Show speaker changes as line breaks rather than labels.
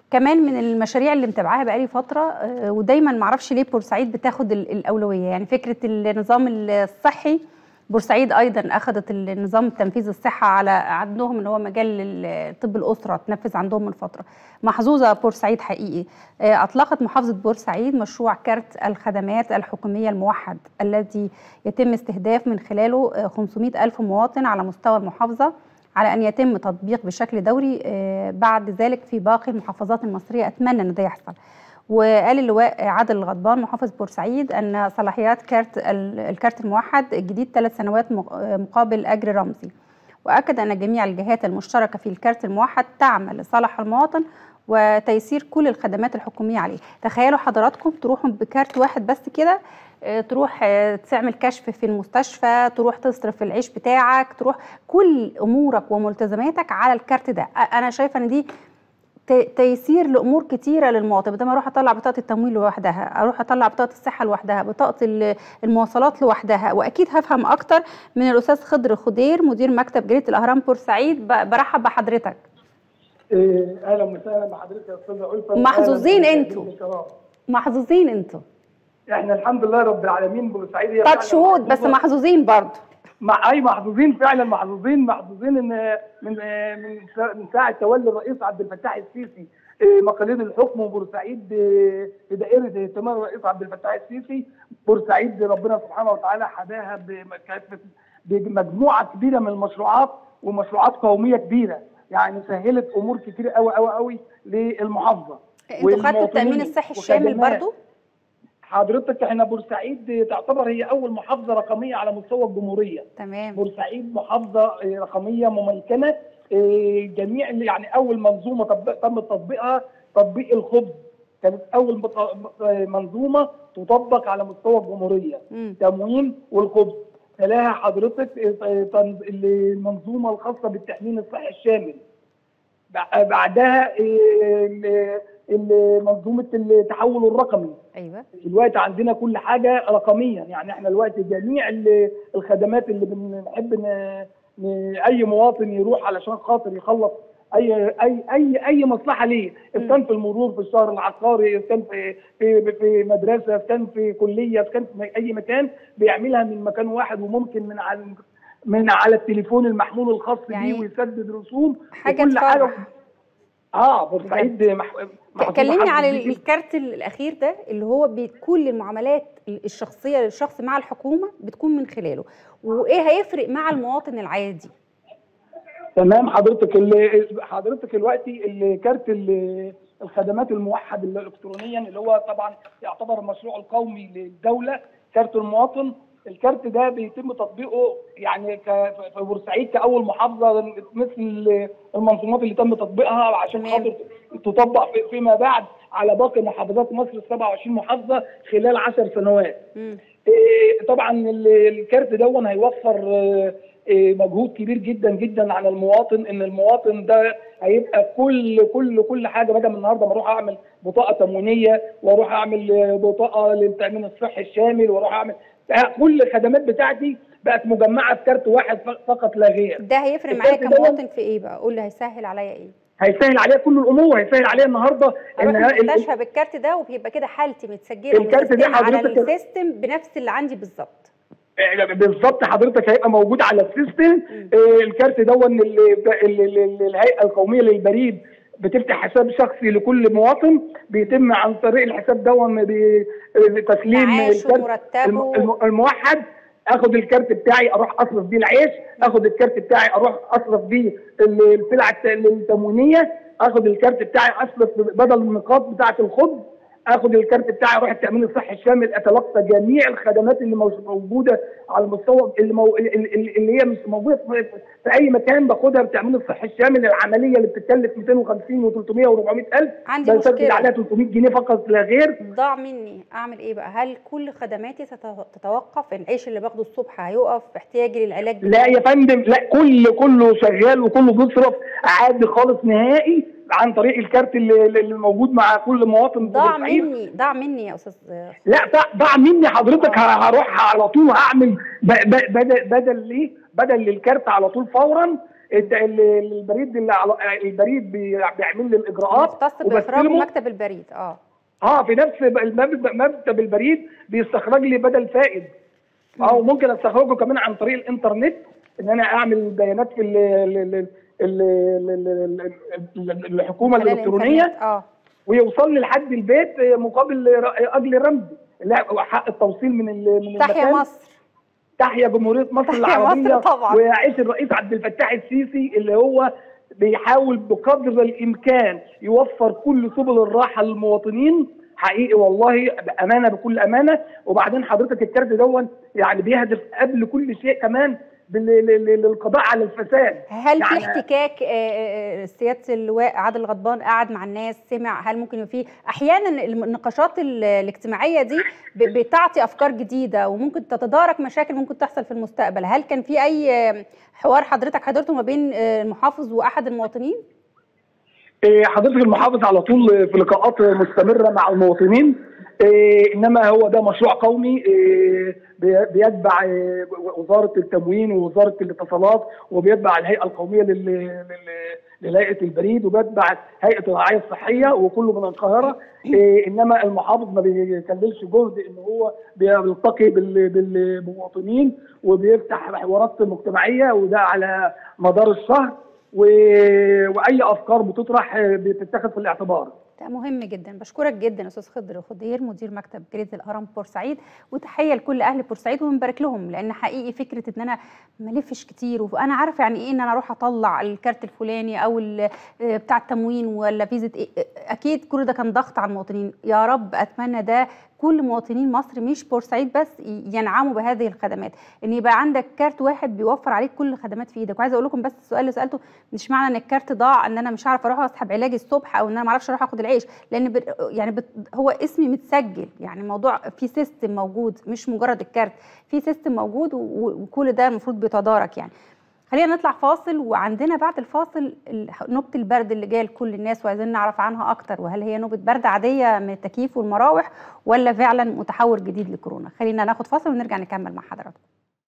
كمان من المشاريع اللي متابعاها بقالي فتره آه، ودايما معرفش ليه بورسعيد بتاخد ال- الاولويه يعني فكره النظام الصحي بورسعيد ايضا اخذت النظام تنفيذ الصحه على عندهم اللي هو مجال ال- طب الاسره تنفذ عندهم من فتره محظوظه بورسعيد حقيقي آه، اطلقت محافظه بورسعيد مشروع كارت الخدمات الحكوميه الموحد الذي يتم استهداف من خلاله آه، 500 الف مواطن على مستوى المحافظه على ان يتم تطبيق بشكل دوري آه، بعد ذلك في باقي المحافظات المصريه اتمنى ان ده يحصل وقال اللواء عادل الغضبان محافظ بورسعيد ان صلاحيات كارت ال- الكارت الموحد الجديد ثلاث سنوات مق- مقابل اجر رمزي واكد ان جميع الجهات المشتركه في الكارت الموحد تعمل لصالح المواطن وتيسير كل الخدمات الحكوميه عليه تخيلوا حضراتكم تروحوا بكارت واحد بس كده آه، تروح آه، تعمل كشف في المستشفى تروح تصرف العيش بتاعك تروح كل امورك وملتزماتك على الكارت ده أ- انا شايفه ان دي ت- تيسير لامور كتيره للمواطن بدل ما اروح اطلع بطاقه التمويل لوحدها اروح اطلع بطاقه الصحه لوحدها بطاقه ال- المواصلات لوحدها واكيد هفهم اكتر من الاستاذ خضر خضير مدير مكتب جريده الاهرام بورسعيد ب- برحب بحضرتك
إيه، اهلا وسهلا بحضرتك يا استاذه ألفة
محظوظين
وأهلاً
انتوا.
بالمشاهدين الكرام.
محظوظين انتوا
احنا الحمد لله رب العالمين بورسعيد هي
طب
فعلاً
شهود بس
محظوظة.
محظوظين برضه
مع اي محظوظين فعلا محظوظين محظوظين ان من من سا- من ساعه تولي الرئيس عبد الفتاح السيسي إيه، مقاليد الحكم وبورسعيد إيه، في دائره اهتمام الرئيس عبد الفتاح السيسي بورسعيد ربنا سبحانه وتعالى حداها بم- كانت بمجموعه كبيره من المشروعات ومشروعات قوميه كبيره يعني سهلت امور كتير قوي قوي قوي للمحافظه
انتوا خدتوا التامين
والمواطنين
الصحي الشامل
وخدمات.
برضه
حضرتك احنا بورسعيد تعتبر هي اول محافظه رقميه على مستوى الجمهوريه
تمام
بورسعيد محافظه آه، رقميه مميكنه آه، جميع اللي- يعني اول منظومه طبق تم تطبيقها تطبيق الخبز كانت اول مط- آه، منظومه تطبق على مستوى الجمهوريه
مم.
تموين والخبز تلاها حضرتك آه، آه، تن- المنظومه الخاصه بالتامين الصحي الشامل بع- بعدها آه، ال- ال- منظومه التحول الرقمي
ايوه
دلوقتي عندنا كل حاجه رقميا يعني احنا دلوقتي جميع ال- الخدمات اللي بنحب ن- ن- اي مواطن يروح علشان خاطر يخلص اي اي اي اي مصلحه ليه اذا كان في المرور في الشهر العقاري اذا كان في في في مدرسه اذا كان في كليه اذا كان في اي مكان بيعملها من مكان واحد وممكن من على من على التليفون المحمول الخاص
يعني
بيه ويسدد رسوم
حاجة
وكل حاجه
تفرح.
اه بورسعيد مح... محظوظة
كلمني
حظ
على
كبير.
الكارت الاخير ده اللي هو كل المعاملات الشخصيه للشخص مع الحكومه بتكون من خلاله وايه هيفرق مع المواطن العادي
تمام حضرتك اللي حضرتك دلوقتي الكارت ال- الخدمات الموحد الالكترونيا اللي هو طبعا يعتبر المشروع القومي للدوله كارت المواطن الكارت ده بيتم تطبيقه يعني ك- في بورسعيد كاول محافظه مثل المنظومات اللي تم تطبيقها عشان
تمام.
خاطر تطبق في- فيما بعد على باقي محافظات مصر ال 27 محافظه خلال 10 سنوات.
مم.
إيه، طبعا ال- الكارت دون هيوفر آه، إيه، مجهود كبير جدا جدا على المواطن ان المواطن ده هيبقى كل كل كل حاجه بدل من النهارده ما اروح اعمل بطاقه تموينيه واروح اعمل آه، بطاقه للتامين الصحي الشامل واروح اعمل بقى كل الخدمات بتاعتي بقت مجمعه في كارت واحد ف- فقط لا غير
ده هيفرق معايا
الكارت ده
كمواطن في ايه بقى قول لي هيسهل عليا ايه
هيسهل عليها كل الامور هيسهل عليها النهارده
اروح
ها- ال-
المستشفى بالكارت ده وبيبقى كده حالتي متسجله
الكارت ده
ومسيستمة على
حضرتك-
السيستم بنفس اللي عندي بالظبط
بالظبط حضرتك هيبقى موجود على السيستم آه، الكارت دون اللي- اللي- اللي- الهيئه القوميه للبريد بتفتح حساب شخصي لكل مواطن بيتم عن طريق الحساب دون ب- بتسليم
معاشه
الكارت
ومرتبه.
الم- الم- الموحد اخد الكارت بتاعي اروح اصرف بيه العيش اخد الكارت بتاعي اروح اصرف بيه ال- السلع الت- التموينيه اخد الكارت بتاعي اصرف بدل النقاط بتاعه الخبز اخد الكارت بتاعي اروح التامين الصحي الشامل اتلقى جميع الخدمات اللي مش موجوده على المستوى اللي, مو... اللي- اللي اللي هي مش موجوده في... في اي مكان باخدها بالتامين الصحي الشامل العمليه اللي بتتكلف 250 و300 و400 الف
عندي
بسدد
مشكلة.
عليها 300 جنيه فقط لا غير
ضاع مني اعمل ايه بقى هل كل خدماتي ستت- تتوقف العيش اللي باخده الصبح هيقف احتياجي للعلاج
لا يا فندم لا كل كله شغال وكله بيصرف عادي خالص نهائي عن طريق الكارت اللي, اللي موجود مع كل مواطن
ضاع
بورسعيد.
مني ضاع مني يا استاذ
لا ضاع ضاع مني حضرتك
آه.
ه- هروح على طول هعمل ب- ب- بدل بدل ليه بدل للكارت على طول فورا الت- ال- البريد اللي على البريد بي- بيعمل لي الاجراءات
مختص باخراج
وبستلمه.
مكتب البريد اه
اه في نفس المكتب مكتب البريد بيستخرج لي بدل فائد او ممكن استخرجه كمان عن طريق الانترنت ان انا اعمل بيانات في ال- ال- ال- ال- ال- ال- ال- الحكومه
خلال
الالكترونيه
الإنترنت. اه
ويوصل لي لحد البيت مقابل ر- اجر رمزي لا حق التوصيل من ال- من
تحيا
المكان
مصر
تحيا جمهوريه مصر
تحيا
العربيه
مصر طبعاً.
ويعيش الرئيس عبد الفتاح السيسي اللي هو بيحاول بقدر الامكان يوفر كل سبل الراحه للمواطنين حقيقي والله بامانه بكل امانه وبعدين حضرتك الكارت دون يعني بيهدف قبل كل شيء كمان بال- لل- لل- للقضاء على الفساد
هل في
يعني-
احتكاك آه، آه، سياده اللواء عادل غضبان قعد مع الناس سمع هل ممكن يبقى في احيانا النقاشات ال- الاجتماعيه دي ب- بتعطي افكار جديده وممكن تتدارك مشاكل ممكن تحصل في المستقبل هل كان في اي آه، حوار حضرتك حضرته ما بين آه، المحافظ واحد المواطنين
إيه، حضرتك المحافظ على طول في لقاءات مستمره مع المواطنين إيه، انما هو ده مشروع قومي إيه، بي- بيتبع إيه، وزاره التموين ووزاره الاتصالات وبيتبع الهيئه القوميه لل- لل- لهيئه البريد وبيتبع هيئه الرعايه الصحيه وكله من القاهره إيه، انما المحافظ ما بيكللش جهد ان هو بيلتقي بال- بالمواطنين وبيفتح حوارات مجتمعيه وده على مدار الشهر و... واي افكار بتطرح بتتخذ في الاعتبار
ده مهم جدا بشكرك جدا استاذ خضر خضير مدير مكتب جريده الاهرام بورسعيد وتحيه لكل اهل بورسعيد وبنبارك لهم لان حقيقي فكره ان انا ما الفش كتير وانا عارفه يعني ايه ان انا اروح اطلع الكارت الفلاني او ال- آه، بتاع التموين ولا فيزا إيه اكيد كل ده كان ضغط على المواطنين يا رب اتمنى ده كل مواطنين مصر مش بورسعيد بس ينعموا بهذه الخدمات ان يبقى عندك كارت واحد بيوفر عليك كل الخدمات في ايدك وعايزه اقول لكم بس السؤال اللي سالته مش معنى ان الكارت ضاع ان انا مش عارف اروح اسحب علاجي الصبح او ان انا ما اعرفش اروح اخد العيش لان بر... يعني بت... هو اسمي متسجل يعني الموضوع في سيستم موجود مش مجرد الكارت في سيستم موجود و... وكل ده المفروض بيتدارك يعني خلينا نطلع فاصل وعندنا بعد الفاصل ال- نوبة البرد اللي جايه لكل الناس وعايزين نعرف عنها اكتر وهل هي نوبة برد عادية من التكييف والمراوح ولا فعلا متحور جديد لكورونا خلينا ناخد فاصل ونرجع نكمل مع حضراتكم